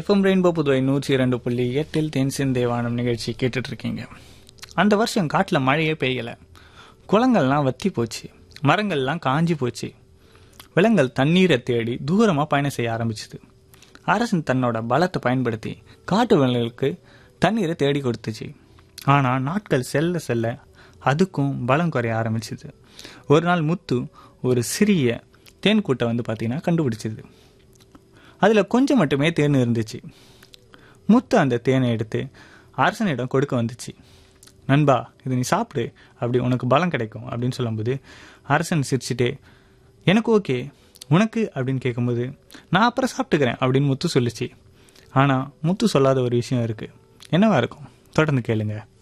FM rainbow Puduvai நூற்றி இரண்டு புள்ளி எட்டில் தென்சின் தேவானம் நிகழ்ச்சி கேட்டுட்டு இருக்கீங்க அந்த வருஷம் காட்டில் மழையே பெய்யலை குளங்கள்லாம் வத்தி போச்சு மரங்கள்லாம் காஞ்சி போச்சு விலங்குகள் தண்ணீரை தேடி தூரமாக பயணம் செய்ய ஆரம்பிச்சுது அரசன் தன்னோட பலத்தை பயன்படுத்தி காட்டு விலங்குகளுக்கு தண்ணீரை தேடி கொடுத்துச்சு ஆனால் நாட்கள் செல்ல செல்ல அதுக்கும் பலம் குறைய ஆரம்பிச்சுது ஒரு நாள் முத்து ஒரு சிறிய தேன் கூட்டை வந்து பார்த்தீங்கன்னா கண்டுபிடிச்சிது அதில் கொஞ்சம் மட்டுமே தேன் இருந்துச்சு முத்து அந்த தேனை எடுத்து அரசனிடம் கொடுக்க வந்துச்சு நண்பா இது நீ சாப்பிடு அப்படி உனக்கு பலம் கிடைக்கும் அப்படின்னு சொல்லும்போது அரசன் சிரிச்சிட்டே எனக்கு ஓகே உனக்கு அப்படின்னு கேட்கும்போது நான் அப்புறம் சாப்பிட்டுக்கிறேன் அப்படின்னு முத்து சொல்லிச்சு ஆனால் முத்து சொல்லாத ஒரு விஷயம் இருக்குது என்னவா இருக்கும் தொடர்ந்து கேளுங்க